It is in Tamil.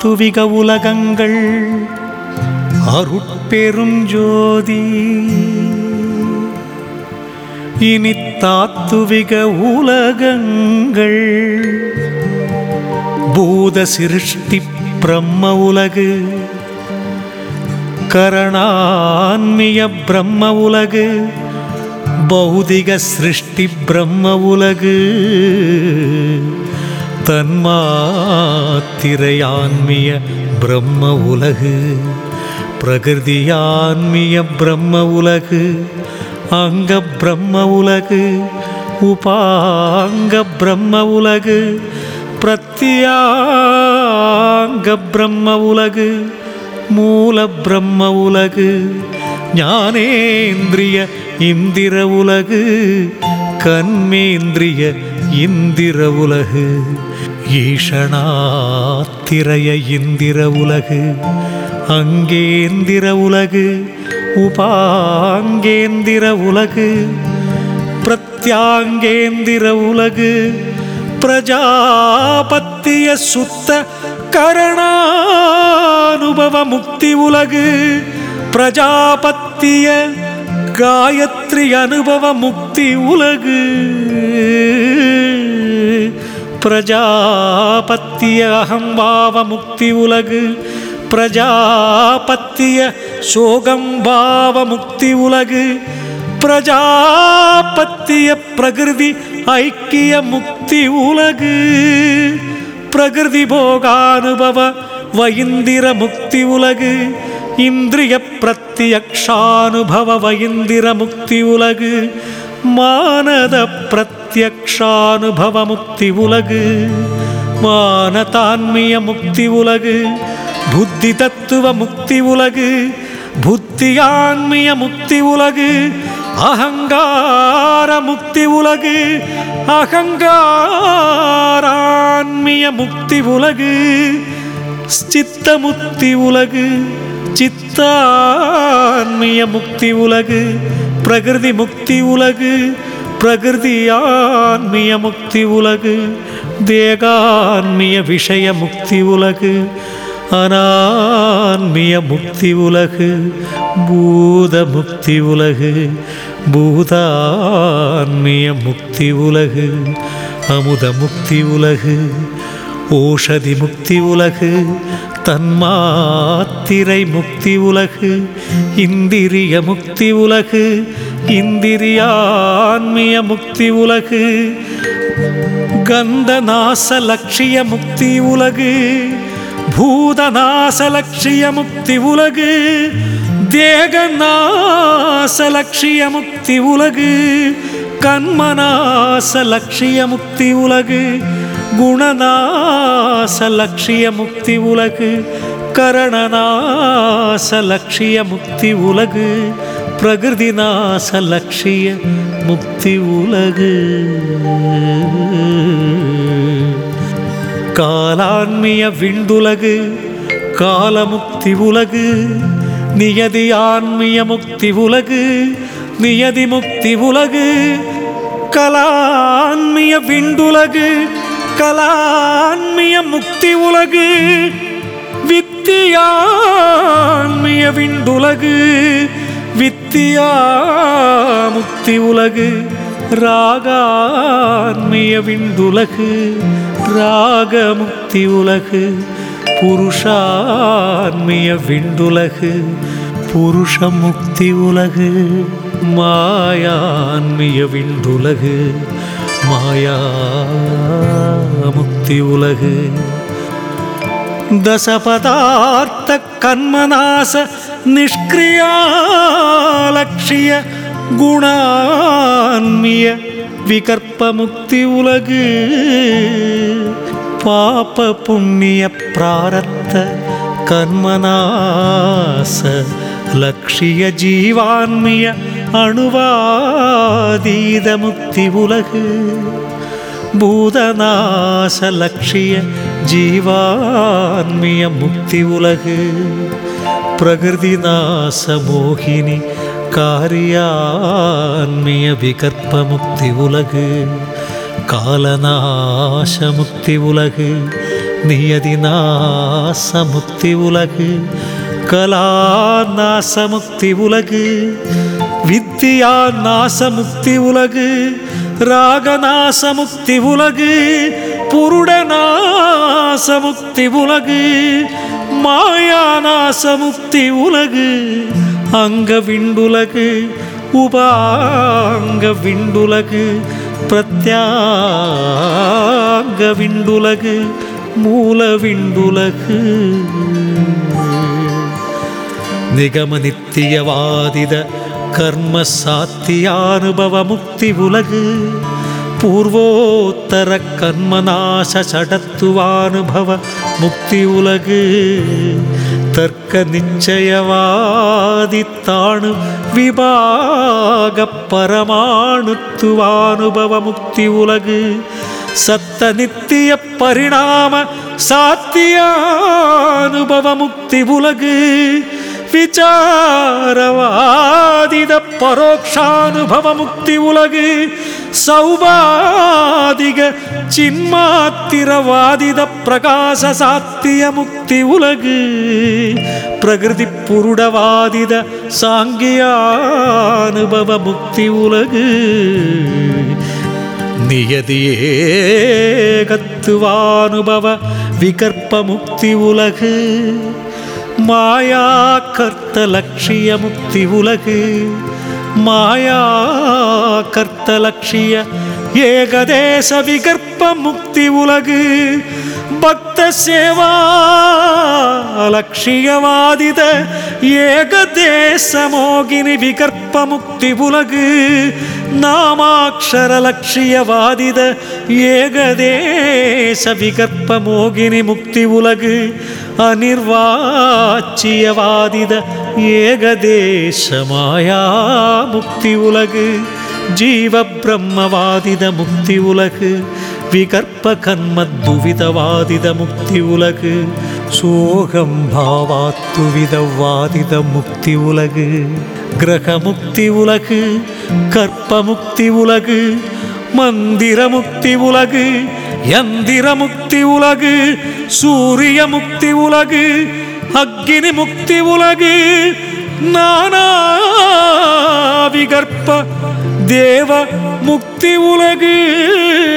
தாத்துவிக உலகங்கள் அருட்பெருஞ்சோதி இனி தாத்துவிக உலகங்கள் பூத சிருஷ்டி பிரம்ம உலகு கரணான்மிய பிரம்ம உலகு பௌதிக சிருஷ்டி பிரம்ம உலகு தன்மாத்திரையான்மிய பிரம்ம உலகு பிரகிருதியான்மிய பிரம்ம உலகு அங்க பிரம்ம உலகு உபாங்க பிரம்ம உலகு பிரத்யாங்க பிரம்ம உலகு மூல பிரம்ம உலகு ஞானேந்திரிய இந்திர உலகு கண்மேந்திரிய இந்திர உலகு ஈஷணாத்திரைய இந்திர உலகு அங்கேந்திர உலகு உபாங்கேந்திர உலகு பிரத்யாங்கேந்திர உலகு பிரஜாபத்திய சுத்த கரணானுபவ முக்தி உலகு பிரஜாபத்திய காயத்ரி அனுபவ முக்தி உலகு பிரஜாபத்திய அகம்பாவ முக்தி உலகு பிரஜாபத்திய சோகம்பாவ முக்தி உலகு பிரஜாபத்திய பிரகிருதி ஐக்கிய முக்தி உலகு பிரகிருதி போகானுபவ வைந்திர முக்தி உலகு இந்திரிய பிரத்யக்ஷானுபவ வைந்திர முக்தி உலகு மானத பிரத்யக்ஷானுபவ முக்தி உலகு மானதான்மிய முக்தி உலகு புத்தி தத்துவ முக்தி உலகு புத்தியான்மிய முக்தி உலகு அகங்கார முக்தி உலகு அகங்காரான்மிய முக்தி உலகு சித்த முக்தி உலகு சித்தான்மிய முக்தி உலகு பிரகிருதி முக்தி உலகு பிரகிருதியான்மிய முக்தி உலகு தேகான்மிய விஷய முக்தி உலகு அனான்மிய முக்தி உலகு பூத முக்தி உலகு பூதான்மிய முக்தி உலகு அமுத முக்தி உலகு ஓஷதி முக்தி உலகு தன்மாத்திரை முக்தி உலகு இந்திரிய முக்தி உலகு இந்திரியான்மிய முக்தி உலகு கந்தநாச லட்சிய முக்தி உலகு பூதநாச லட்சிய முக்தி உலகு தேகநாச லட்சிய முக்தி உலகு கண்மநாச லட்சிய முக்தி உலகு குணநாச லட்சிய முக்தி உலகு கரணநாச லட்சிய முக்தி உலகு பிரகிருதி நாச லட்சிய முக்தி உலகு காலான்மிய விண்டுலகு காலமுக்தி உலகு நியதி ஆன்மிய முக்தி உலகு நியதி முக்தி உலகு கலான்மிய விண்டுலகு கலான்மிய முக்தி உலகு வித்தியான்மிய விண்டுலகு வித்தியா முக்தி உலகு ராகான்மிய விண்டுலகு ராகமுக்தி உலகு புருஷான்மிய விண்டுலகு புருஷ முக்தி உலகு மாயான்மிய விண்டுலகு மாயா முக்தி உலகு தசபதார்த்த கண்மநாச நிஷ்கிரியாலட்சிய குணான்மிய விகற்ப முக்தி உலகு பாப புண்ணிய பிராரத்த கர்மநாச லட்சிய ஜீவான்மிய அணுவாதீத முக்தி உலகு பூதநாச லட்சிய ஜீவான்மிய முக்தி உலகு பிரகிருதி நாச மோகினி காரியான்மிய விகற்ப முக்தி உலகு காலநாச முக்தி உலகு நியதி நாசமுக்தி உலகு கலா நாசமுக்தி உலகு வித்தியா நாசமுக்தி உலகு ராகநாசமுக்தி உலகு புருடநாசமுக்தி உலகு மாயாநாசமுக்தி உலகு அங்க விண்டுலகு உபாங்க விண்டுலகு பிரத்யாக விண்டுலகு மூல விண்டுலகு நிகம நித்தியவாதித கர்ம சாத்தியானுபவ முக்தி உலகு பூர்வோத்தர கர்மநாச சடத்துவானுபவ முக்தி உலகு தர்க்க நிச்சயவாதித்தாணு விபாக பரமாணுத்துவானுபவ முக்தி உலகு சத்த நித்திய பரிணாம சாத்தியானுபவ முக்தி உலகு விசாரவாதித பரோக்ஷானுபவ முக்தி உலகு சௌபாதிக சின்மாத்திரவாதித பிரகாச சாத்திய முக்தி உலகு பிரகிருதி புருடவாதித சாங்கியானுபவ முக்தி உலகு நியதியேகத்துவானுபவ விகற்ப முக்தி உலகு மாயா கர்த்த லட்சிய முக்தி உலகு மாயா கர்த்த லட்சிய ஏகதேச விகற்ப முக்தி உலகு பக்த சேவா லட்சியவாதித ஏகதேச மோகினி விகற்ப முக்தி உலகு நாமாட்சர லட்சியவாதித ஏகதேச விகற்ப மோகினி முக்தி உலகு அனிர்வாச்சியவாதித ஏகதேச மாயா முக்தி உலகு ஜீவ பிரம்மவாதித முக்தி உலகு விகற்ப கர்ம துவிதவாதித முக்தி உலகு சோகம் பாவாத்துவிதவாதித முக்தி உலகு கிரக முக்தி உலகு கற்ப முக்தி உலகு மந்திர முக்தி உலகு யந்திர முக்தி உலகு சூரிய முக்தி உலகு அக்னி முக்தி உலகு நானா விகற்ப தேவ முக்தி உலகு